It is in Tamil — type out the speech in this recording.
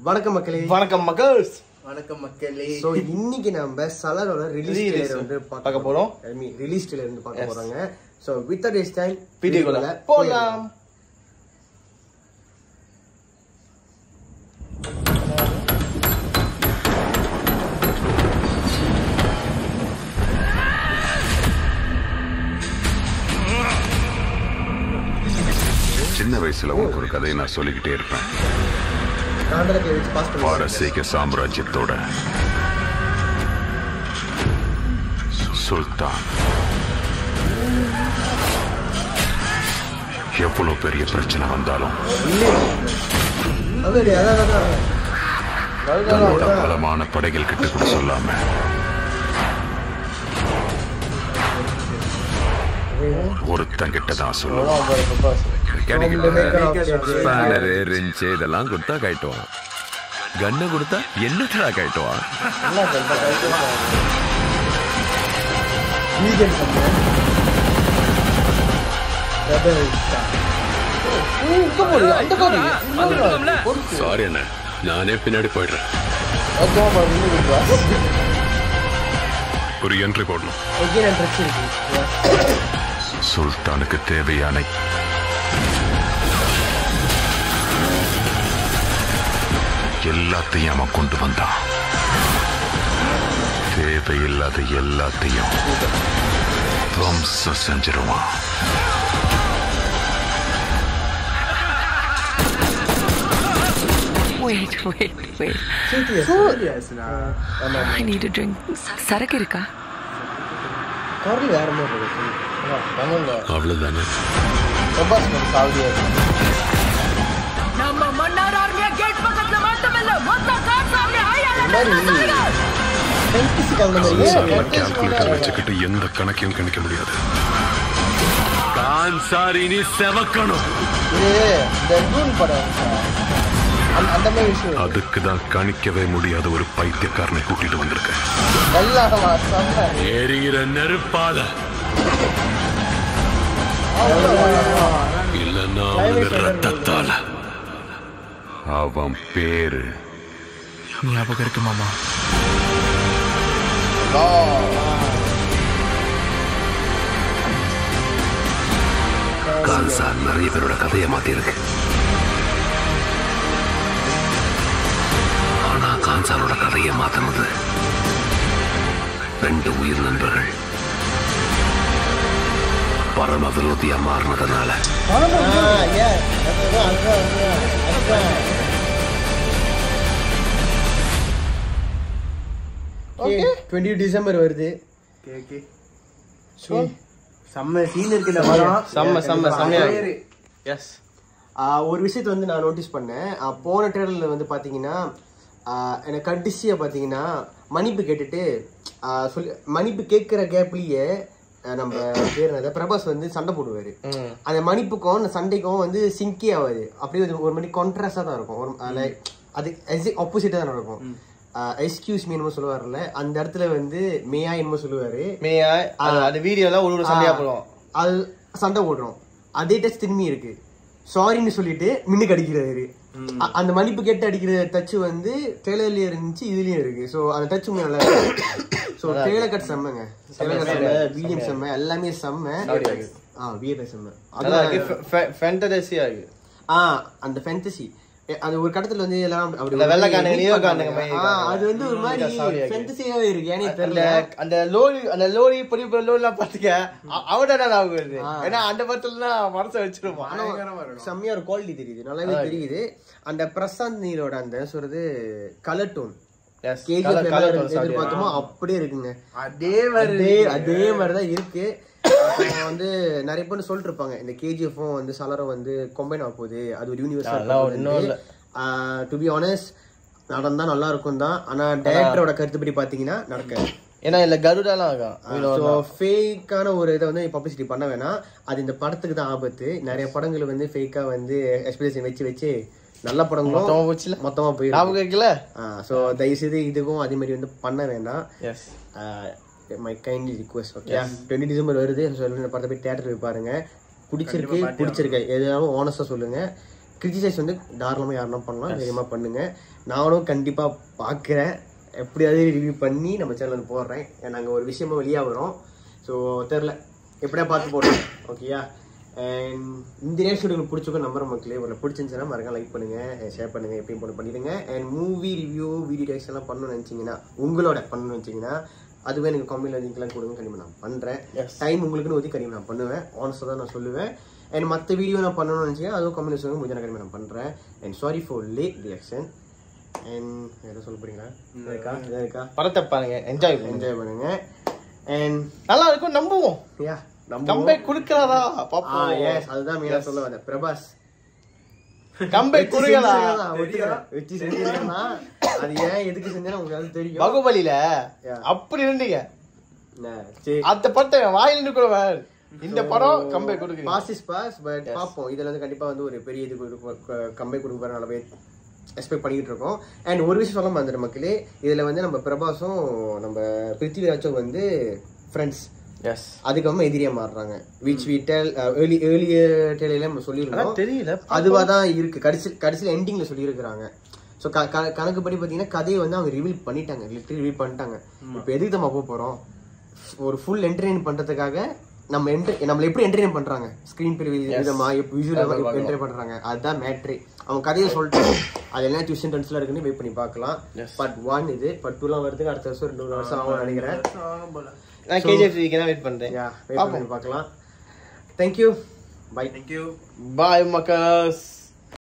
வணக்கம் மக்களே வணக்கம் மக்கள்ஸ் வணக்கம் மக்களே சோ இன்னைக்கு நம்ம சலரோட ரிலீஸ் Release ட்ரெய்லர் வந்து பார்க்க போறோம். ஐ மீன் ரிலீஸ் ட்ரெய்லர் வந்து பார்க்க போறாங்க சோ வித் டேஸ் டைம் வீடியோக்குள்ள போலாம் சின்ன வயசுல உனக்கு ஒரு கதையை நான் சொல்லிக்கிட்டே இருப்பேன் காண்டலத்தை வச்சு பாஸ் பண்ணி பாரசீக சாம்ராஜ்யத்தோட சுல்தான் எவ்வளவு பெரிய பிரச்சனை வந்தாலும் அது அதான் அதான் தன்னோட பலமான படைகள் கிட்ட கூட சொல்லாம ஒருத்தங்கிட்ட தான் சொல்லுவோம் ஸ்பேனர் ரெஞ்சு இதெல்லாம் கொடுத்தா கட்டுவான் கண்ணை கொடுத்தா என்னடா கட்டுவான் வீகன் பண்ணேன் சாரி அண்ணா நானே பின்னாடி போயிடுறேன் ஒரு என்ட்ரி போடணும் again and ட்ரெஸ் இருக்கு சுல்தானுக்கு தேவையான எல்லாத்தையும் அவன் கொண்டு வந்தான் தேவையில்லாத எல்லாத்தையும் துவம்சம் செஞ்சிருவான் Wait, wait, wait. சீரியஸ்னா I need a drink. சரக்கு இருக்கா குரல் வேற மாதிரி இருக்கு அவ்வளவுதானே நம்ம மன்னார் ஆர்மியா கேட் பக்கத்துல மட்டுமில்ல மொத்த கார் சாமி ஃபேண்டசி கலந்த மாதிரி கால்குலேட்டர் வச்சுக்கிட்டு எந்த கணக்கையும் கணிக்க முடியாது கான்சார் இனி செவக்கணும் அந்த மாதிரி விஷயம் அதுக்கு தான் கணிக்கவே முடியாத ஒரு பைத்தியக்காரனை கூட்டிட்டு வந்திருக்கேன் எரிகிற நெருப்பால இல்லைன்னா அவனுக்கு ரத்தத்தால அவன் பேரு ஞாபகம் இருக்கு மாமா கான்சார் நிறைய பேரோட கதையை மாத்திருக்கு ஆனா கான்சாரோட கதையை மாத்தினது ரெண்டு உயிர் நண்பர்கள் பரம விரோதியா மாறினதுனால டுவெண்ட்டி டிசம்பர் வருது கேக்கு செம்ம சீன் இருக்கு இந்த படம் செம்ம செம்ம செம்மையா பேரு. எஸ் ஆஹ் ஒரு விஷயத்தை வந்து நான் நோட்டீஸ் பண்ணேன் ஆஹ் போன ட்ரெயிலரில் வந்து பார்த்தீங்கன்னா ஆஹ் எனக்கு கடைசியாக பார்த்தீங்கன்னா மன்னிப்பு கேட்டுட்டு ஆஹ் சொல்லி மன்னிப்பு கேட்குற கேப்லேயே நம்ம பேர் என்னது பிரபாஸ் வந்து சண்டை போடுவார் அந்த மன்னிப்புக்கும் அந்த சண்டைக்கும் வந்து சிங்கே ஆகாது அப்படியே ஒரு- ஒரு மாதிரி கான்ட்ராஸ்டாக தான் இருக்கும் ஒரு like அது ஆப்போசிட்டாக தான் நடக்கும் எக்ஸ்கியூஸ் மீ என்னமோ சொல்லுவார்ல அந்த இடத்துல வந்து மேயா என்னமோ சொல்லுவாரு மேயா அந்த வீடியோல ஒரு ஒரு சண்டையா போடுவோம் அது சண்டை போடுறோம் அதே டச் திரும்பி இருக்கு சாரின்னு சொல்லிட்டு மின்னுக்கு அடிக்கிறாரு அ- அந்த மன்னிப்பு கேட்டு அடிக்கிற டச் வந்து ட்ரெய்லர்லயும் இருந்துச்சு இதுலயும் இருக்கு சோ அந்த டச் நல்லா இருக்கு சோ ட்ரெய்லர் கட் செம்மங்க ட்ரெய்லர் கட் செம்ம வீடியம் செம்ம எல்லாமே செம்ம ஆ விஎஃப்எஸ் செம்ம நல்லா அது இருக்கு ஃபேண்டசியா இருக்கு ஆ அந்த ஃபேண்டசி அது ஒரு கட்டத்துல வந்து எல்லாம் அப்படி இந்த வெள்ளைக்காரனுங்க, edit நீலக்காரனுங்க பண்ணாங்க. மாதிரி ஆ, அது வந்து ஒரு மாதிரி sorry, ஆகு. ஃபேண்டசியாவே இருக்கு ஏனே அந்த தெரியல அந்த லோரி அந்த லோரி பெரிய பெரிய லோரி எல்லாம் பாத்துக்க அவட ஞாபகம் வருது ஏன்னா அந்த படத்துல மனசை வச்சிருப்பான் ஆனா, செம்மையா ஒரு குவாலிட்டி தெரியுது நல்லாவே தெரியுது அந்த பிரசாந்த் நீரோட அந்த சொல்றது கலர் டோன் எஸ் கேஜிஎஃப் எதிர்பார்த்தோமோ அப்படியே இருக்குங்க அதே வருது அதே அதே மாதிரிதான் இருக்கு அப்புறம் வந்து நிறைய பேர் சொல்லிட்டு இருப்பாங்க இந்த கேஜிஎஃப்பும் வந்து சலரும் வந்து கொம்பைன் ஆக போகுது அது ஒரு அதெல்லாம் ஒண்ணும் இல்ல. யூனிவர்ஸ் டு பி ஆனஸ்ட் நடந்தா நல்லா இருக்கும் தான் ஆனா டைரக்டரோட கருத்துப்படி பாத்தீங்கன்னா நடக்காது ஏன்னா இல்ல கருடாலாம் இருக்கான் ஸோ ஃபேக்கான ஒரு இதை வந்து பப்ளிசிட்டி பண்ண வேணாம் அது இந்த படத்துக்கு தான் ஆபத்து நிறைய படங்கள் வந்து ஃபேக்கா வந்து எக்ஸ்பிரேஷன் வச்சு வச்சு நல்ல படங்களும் மொத்தமா போச்சுல மொத்தமா போயிடும் ஞாபகம் இருக்குல்ல ஸோ தயவுசெய்து இதுக்கும் அதே மாதிரி வந்து பண்ண வேண்டாம் is my kindly request okay twenty December வருது ஸோ இந்த படத்தை போய் தேட்டர் போய் பாருங்க பிடிச்சிருக்கு பிடிச்சிருக்கு எதுனாலும் ஓனஸ்டாக சொல்லுங்க கிரிட்டிசைஸ் வந்து தாராளமாக யாருன்னா பண்ணலாம் தைரியமாக பண்ணுங்க நானும் கண்டிப்பாக பார்க்குறேன் எப்படியாவது ரிவ்யூ பண்ணி நம்ம சேனலில் போடுறேன் நாங்கள் ஒரு விஷயமா வெளியாக வரோம் ஸோ தெரில எப்படியா பார்த்து போடுறோம் ஓகேயா அண்ட் இந்த நேரம் உங்களுக்கு பிடிச்சிருக்கும் நம்பர் மக்களே ஒரு பிடிச்சிருந்துச்சுன்னா மறக்காம லைக் பண்ணுங்க ஷேர் பண்ணுங்க எப்பயும் போட்டு பண்ணிடுங்க and movie review video takes எல்லாம் பண்ணணும்னு நினச்சிங்கன்னா உங்களோட பண்ணணும்னு நினச்சிங்கன்னா அதுவே எனக்கு காமெடியில் லிங்க்லாம் கொடுங்க கண்டிப்பாக நான் பண்ணுறேன் டைம் உங்களுக்குன்னு ஒதுக்கி கண்டிப்பாக நான் பண்ணுவேன் ஆனஸ்டாக தான் நான் சொல்லுவேன் அண்ட் மற்ற வீடியோ நான் பண்ணணும்னு நினச்சிங்கன்னா அதுவும் கமெண்ட் சொல்லுங்க முடிஞ்ச கண்டிப்பாக நான் பண்ணுறேன் and sorry for late reaction and எதாவது சொல்ல போறீங்களா இருக்கா எதாவது இருக்கா படத்தை பாருங்க என்ஜாய் பண்ணுங்க என்ஜாய் பண்ணுங்க அண்ட் நல்லா இருக்கும் நம்புவோம் யா நம்ம கம்பேக் கொடுக்கறாரா ஆ பாப்போம் எஸ் அதுதான் மெயினா சொல்ல வந்தேன் பிரபாஸ் கம்பேக் கொடுக்கலா வச்சு செஞ்சிருக்கா அது ஏன் எதுக்கு செஞ்சேன்னு உங்களுக்கு தெரியும் பகுபலியில Yeah. அப்படி இருந்தீங்க என்ன, சரி அந்த படத்தை வாயில் நிக்கிறவன் இந்த படம் கம்பேக் கொடுக்குறீங்க பாஸ் இஸ் பாஸ் பட் பார்ப்போம் இதுல வந்து கண்டிப்பா வந்து ஒரு பெரிய இது கம்பே கொடுக்க போற நல்லாவே எக்ஸ்பெக்ட் பண்ணிட்டு இருக்கோம் அண்ட் ஒரு விஷயம் சொல்ல மாதிரி மக்களே இதுல வந்து நம்ம பிரபாஸும் நம்ம பிருத்திவிராஜும் வந்து ஃப்ரெண்ட்ஸ் எஸ் அதுக்கப்புறமா எதிரியா மாறுறாங்க which we tell early earlier டெலையில நம்ம சொல்லியிருக்கோம் தெரியல அதுவா தான் இருக்கு கடைசி கடைசியில் எண்டிங்ல சொல்லியிருக்கிறாங்க ஸோ கணக்குப்படி பார்த்தீங்கன்னா கதையை வந்து அவங்க ரிவீல் பண்ணிட்டாங்க லிட்டரி ரிவீல் பண்ணிட்டாங்க இப்போ எதுக்கு நம்ம போக போறோம் ஒரு ஃபுல் என்டர்டைன் பண்றதுக்காக நம்ம என்டர் நம்மள எப்படி என்டர்டைன் பண்றாங்க ஸ்கிரீன் பிளே விதமா விஜுவல் என்டர்டைன் பண்றாங்க அதுதான் மேட்ரி அவங்க கதையை சொல்லிட்டு அது என்ன டியூஷன் டென்ஸ்ல இருக்குன்னு வெயிட் பண்ணி பார்க்கலாம் பட் ஒன் இது பட் டூலாம் வரதுக்கு அடுத்த வருஷம் ரெண்டு மூணு வருஷம் ஆகும் நினைக்கிறேன் நான் கேஜிஎஃப் தான் வெயிட் பண்றேன் யா வெயிட் பண்ணி பார்க்கலாம் தேங்க்யூ பை தேங்க்யூ பாய் மக்கஸ்